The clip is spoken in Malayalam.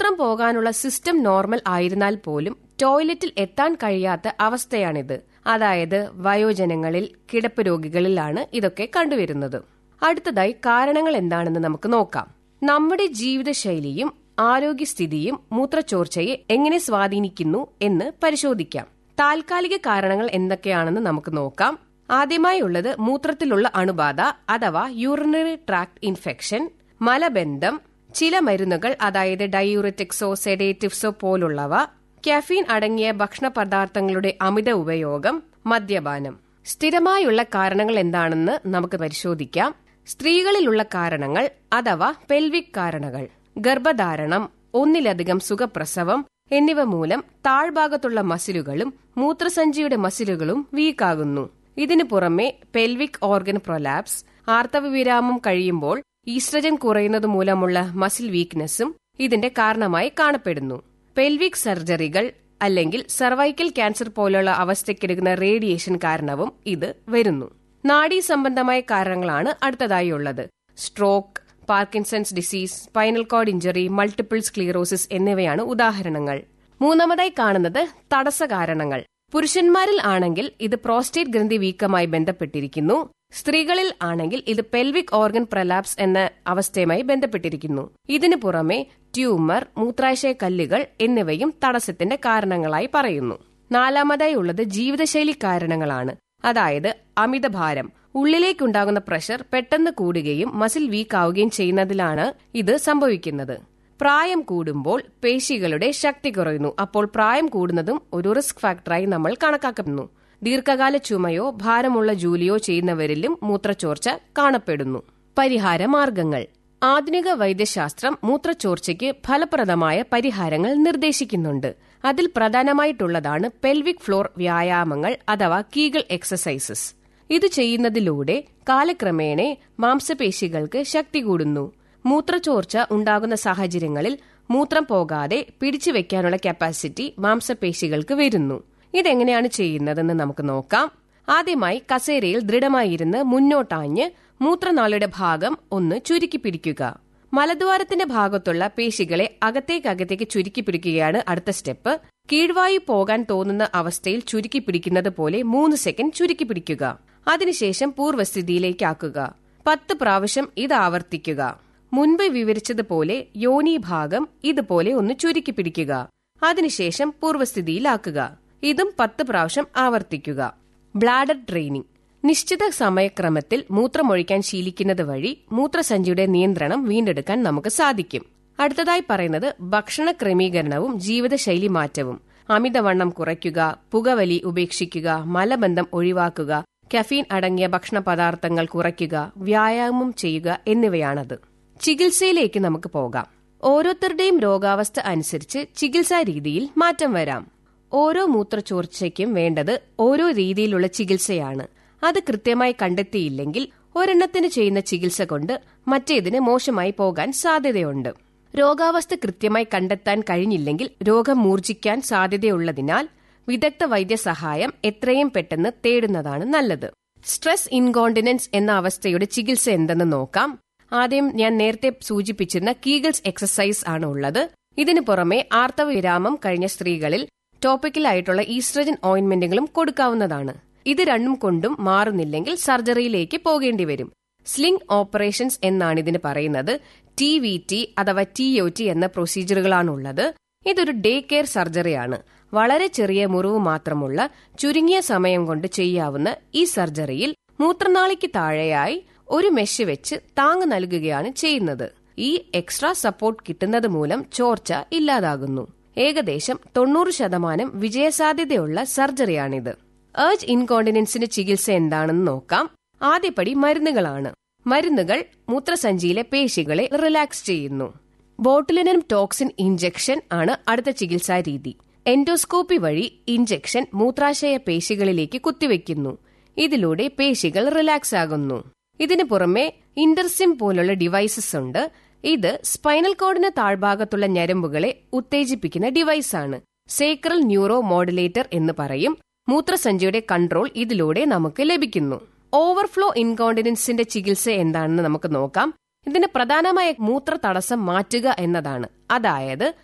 മൂത്രം പോകാനുള്ള സിസ്റ്റം നോർമൽ ആയിരുന്നാൽ പോലും ടോയ്ലറ്റിൽ എത്താൻ കഴിയാത്ത അവസ്ഥയാണിത് അതായത് വയോജനങ്ങളിൽ കിടപ്പ് രോഗികളിലാണ് ഇതൊക്കെ കണ്ടുവരുന്നത് അടുത്തതായി കാരണങ്ങൾ എന്താണെന്ന് നമുക്ക് നോക്കാം നമ്മുടെ ജീവിതശൈലിയും ആരോഗ്യസ്ഥിതിയും മൂത്രച്ചോർച്ചയെ എങ്ങനെ സ്വാധീനിക്കുന്നു എന്ന് പരിശോധിക്കാം താൽക്കാലിക കാരണങ്ങൾ എന്തൊക്കെയാണെന്ന് നമുക്ക് നോക്കാം ആദ്യമായുള്ളത് മൂത്രത്തിലുള്ള അണുബാധ അഥവാ യൂറിനറി ട്രാക്ട് ഇൻഫെക്ഷൻ മലബന്ധം ചില മരുന്നുകൾ അതായത് ഡയൂററ്റിക്സോ സെഡേറ്റീവ്സോ പോലുള്ളവ കാഫീൻ അടങ്ങിയ ഭക്ഷണ പദാർത്ഥങ്ങളുടെ അമിത ഉപയോഗം മദ്യപാനം സ്ഥിരമായുള്ള കാരണങ്ങൾ എന്താണെന്ന് നമുക്ക് പരിശോധിക്കാം സ്ത്രീകളിലുള്ള കാരണങ്ങൾ അഥവാ പെൽവിക് കാരണങ്ങൾ ഗർഭധാരണം ഒന്നിലധികം സുഖപ്രസവം എന്നിവ മൂലം താഴ്ഭാഗത്തുള്ള മസിലുകളും മൂത്രസഞ്ചിയുടെ മസിലുകളും വീക്കാകുന്നു ഇതിനു പുറമെ പെൽവിക് ഓർഗൻ പ്രൊലാപ്സ് ആർത്തവവിരാമം കഴിയുമ്പോൾ ഈസ്ട്രജൻ കുറയുന്നത് മൂലമുള്ള മസിൽ വീക്ക്നെസ്സും ഇതിന്റെ കാരണമായി കാണപ്പെടുന്നു പെൽവിക് സർജറികൾ അല്ലെങ്കിൽ സർവൈക്കൽ ക്യാൻസർ പോലുള്ള അവസ്ഥയ്ക്കെടുക്കുന്ന റേഡിയേഷൻ കാരണവും ഇത് വരുന്നു നാഡീ സംബന്ധമായ കാരണങ്ങളാണ് അടുത്തതായി ഉള്ളത് stroke Parkinson's disease spinal cord injury multiple sclerosis എന്നിവയാണ് ഉദാഹരണങ്ങൾ മൂന്നാമതായി കാണുന്നത് തടസ്സ കാരണങ്ങൾ പുരുഷന്മാരിൽ ആണെങ്കിൽ ഇത് പ്രോസ്റ്റേറ്റ് ഗ്രന്ഥി വീക്കമായി ബന്ധപ്പെട്ടിരിക്കുന്നു സ്ത്രീകളിൽ ആണെങ്കിൽ ഇത് പെൽവിക് ഓർഗൻ പ്രലാപ്സ് എന്ന അവസ്ഥയുമായി ബന്ധപ്പെട്ടിരിക്കുന്നു ഇതിനു പുറമെ ട്യൂമർ മൂത്രാശയ കല്ലുകൾ എന്നിവയും തടസ്സത്തിന്റെ കാരണങ്ങളായി പറയുന്നു നാലാമതായി ഉള്ളത് ജീവിതശൈലി കാരണങ്ങളാണ് അതായത് അമിതഭാരം ഉള്ളിലേക്കുണ്ടാകുന്ന പ്രഷർ പെട്ടെന്ന് കൂടുകയും മസിൽ വീക്ക് ആവുകയും ചെയ്യുന്നതിലാണ് ഇത് സംഭവിക്കുന്നത് പ്രായം കൂടുമ്പോൾ പേശികളുടെ ശക്തി കുറയുന്നു അപ്പോൾ പ്രായം കൂടുന്നതും ഒരു റിസ്ക് ഫാക്ടറായി നമ്മൾ കണക്കാക്കുന്നു ദീർഘകാല ചുമയോ ഭാരമുള്ള ജോലിയോ ചെയ്യുന്നവരിലും മൂത്രച്ചോർച്ച കാണപ്പെടുന്നു പരിഹാര മാർഗങ്ങൾ ആധുനിക വൈദ്യശാസ്ത്രം മൂത്രച്ചോർച്ചയ്ക്ക് ഫലപ്രദമായ പരിഹാരങ്ങൾ നിർദ്ദേശിക്കുന്നുണ്ട് അതിൽ പ്രധാനമായിട്ടുള്ളതാണ് പെൽവിക് ഫ്ലോർ വ്യായാമങ്ങൾ അഥവാ കീഗൾ എക്സസൈസസ് ഇത് ചെയ്യുന്നതിലൂടെ കാലക്രമേണ മാംസപേശികൾക്ക് ശക്തി കൂടുന്നു മൂത്രച്ചോർച്ച ഉണ്ടാകുന്ന സാഹചര്യങ്ങളിൽ മൂത്രം പോകാതെ പിടിച്ചു വെക്കാനുള്ള കപ്പാസിറ്റി മാംസപേശികൾക്ക് വരുന്നു ഇതെങ്ങനെയാണ് ചെയ്യുന്നതെന്ന് നമുക്ക് നോക്കാം ആദ്യമായി കസേരയിൽ ദൃഢമായിരുന്ന് മുന്നോട്ടാഞ്ഞ് മൂത്രനാളിയുടെ ഭാഗം ഒന്ന് ചുരുക്കി പിടിക്കുക മലദ്വാരത്തിന്റെ ഭാഗത്തുള്ള പേശികളെ അകത്തേക്ക് അകത്തേക്ക് ചുരുക്കി പിടിക്കുകയാണ് അടുത്ത സ്റ്റെപ്പ് കീഴ്വായു പോകാൻ തോന്നുന്ന അവസ്ഥയിൽ ചുരുക്കി പിടിക്കുന്നത് പോലെ മൂന്ന് സെക്കൻഡ് ചുരുക്കി പിടിക്കുക അതിനുശേഷം പൂർവ്വസ്ഥിതിയിലേക്ക് ആക്കുക പത്ത് പ്രാവശ്യം ഇത് ആവർത്തിക്കുക മുൻപ് വിവരിച്ചതുപോലെ യോനി ഭാഗം ഇതുപോലെ ഒന്ന് ചുരുക്കി പിടിക്കുക അതിനുശേഷം പൂർവ്വസ്ഥിതിയിലാക്കുക ഇതും പത്ത് പ്രാവശ്യം ആവർത്തിക്കുക ബ്ലാഡർ ട്രെയിനിങ് നിശ്ചിത സമയക്രമത്തിൽ മൂത്രമൊഴിക്കാൻ ശീലിക്കുന്നത് വഴി മൂത്രസഞ്ചിയുടെ നിയന്ത്രണം വീണ്ടെടുക്കാൻ നമുക്ക് സാധിക്കും അടുത്തതായി പറയുന്നത് ഭക്ഷണ ക്രമീകരണവും ജീവിതശൈലി മാറ്റവും അമിതവണ്ണം കുറയ്ക്കുക പുകവലി ഉപേക്ഷിക്കുക മലബന്ധം ഒഴിവാക്കുക കഫീൻ അടങ്ങിയ ഭക്ഷണ പദാർത്ഥങ്ങൾ കുറയ്ക്കുക വ്യായാമം ചെയ്യുക എന്നിവയാണത് ചികിത്സയിലേക്ക് നമുക്ക് പോകാം ഓരോരുത്തരുടെയും രോഗാവസ്ഥ അനുസരിച്ച് ചികിത്സാ രീതിയിൽ മാറ്റം വരാം ഓരോ മൂത്രച്ചോർച്ചയ്ക്കും വേണ്ടത് ഓരോ രീതിയിലുള്ള ചികിത്സയാണ് അത് കൃത്യമായി കണ്ടെത്തിയില്ലെങ്കിൽ ഒരെണ്ണത്തിന് ചെയ്യുന്ന ചികിത്സ കൊണ്ട് മറ്റേതിന് മോശമായി പോകാൻ സാധ്യതയുണ്ട് രോഗാവസ്ഥ കൃത്യമായി കണ്ടെത്താൻ കഴിഞ്ഞില്ലെങ്കിൽ രോഗം മൂർജിക്കാൻ സാധ്യതയുള്ളതിനാൽ വിദഗ്ധ വൈദ്യസഹായം എത്രയും പെട്ടെന്ന് തേടുന്നതാണ് നല്ലത് സ്ട്രെസ് ഇൻകോണ്ടിനൻസ് എന്ന അവസ്ഥയുടെ ചികിത്സ എന്തെന്ന് നോക്കാം ആദ്യം ഞാൻ നേരത്തെ സൂചിപ്പിച്ചിരുന്ന കീഗിൾസ് എക്സസൈസ് ആണ് ഉള്ളത് ഇതിനു പുറമെ ആർത്തവ വിരാമം കഴിഞ്ഞ സ്ത്രീകളിൽ ടോപ്പിക്കലായിട്ടുള്ള ഈസ്ട്രജൻ ഓയിന്റ്മെന്റുകളും കൊടുക്കാവുന്നതാണ് ഇത് രണ്ടും കൊണ്ടും മാറുന്നില്ലെങ്കിൽ സർജറിയിലേക്ക് പോകേണ്ടി വരും സ്ലിംഗ് ഓപ്പറേഷൻസ് എന്നാണ് ഇതിന് പറയുന്നത് ടി വി ടി അഥവാ ടി ഒ ടി എന്ന പ്രൊസീജിയറുകളാണുള്ളത് ഇതൊരു ഡേ കെയർ സർജറിയാണ് വളരെ ചെറിയ മുറിവ് മാത്രമുള്ള ചുരുങ്ങിയ സമയം കൊണ്ട് ചെയ്യാവുന്ന ഈ സർജറിയിൽ മൂത്രനാളിക്ക് താഴെയായി ഒരു മെഷ് വെച്ച് താങ്ങ് നൽകുകയാണ് ചെയ്യുന്നത് ഈ എക്സ്ട്രാ സപ്പോർട്ട് കിട്ടുന്നത് മൂലം ചോർച്ച ഇല്ലാതാകുന്നു ഏകദേശം തൊണ്ണൂറ് ശതമാനം വിജയസാധ്യതയുള്ള സർജറിയാണിത് ഏർജ് ഇൻകോണ്ടിനൻസിന് ചികിത്സ എന്താണെന്ന് നോക്കാം ആദ്യപടി മരുന്നുകളാണ് മരുന്നുകൾ മൂത്രസഞ്ചിയിലെ പേശികളെ റിലാക്സ് ചെയ്യുന്നു ബോട്ടുലിനം ടോക്സിൻ ഇഞ്ചക്ഷൻ ആണ് അടുത്ത ചികിത്സാ രീതി എൻഡോസ്കോപ്പി വഴി ഇഞ്ചക്ഷൻ മൂത്രാശയ പേശികളിലേക്ക് കുത്തിവെക്കുന്നു ഇതിലൂടെ പേശികൾ റിലാക്സ് ആകുന്നു ഇതിനു പുറമെ ഇന്റർസിം പോലുള്ള ഡിവൈസസ് ഉണ്ട് ഇത് സ്പൈനൽ കോഡിന് താഴ്ഭാഗത്തുള്ള ഞരമ്പുകളെ ഉത്തേജിപ്പിക്കുന്ന ഡിവൈസാണ് സേക്രൽ ന്യൂറോ മോഡുലേറ്റർ എന്ന് പറയും മൂത്രസഞ്ചിയുടെ കൺട്രോൾ ഇതിലൂടെ നമുക്ക് ലഭിക്കുന്നു ഓവർഫ്ലോ ഇൻകോണ്ടിനൻസിന്റെ ചികിത്സ എന്താണെന്ന് നമുക്ക് നോക്കാം ഇതിന് പ്രധാനമായ മൂത്ര തടസ്സം മാറ്റുക എന്നതാണ് അതായത്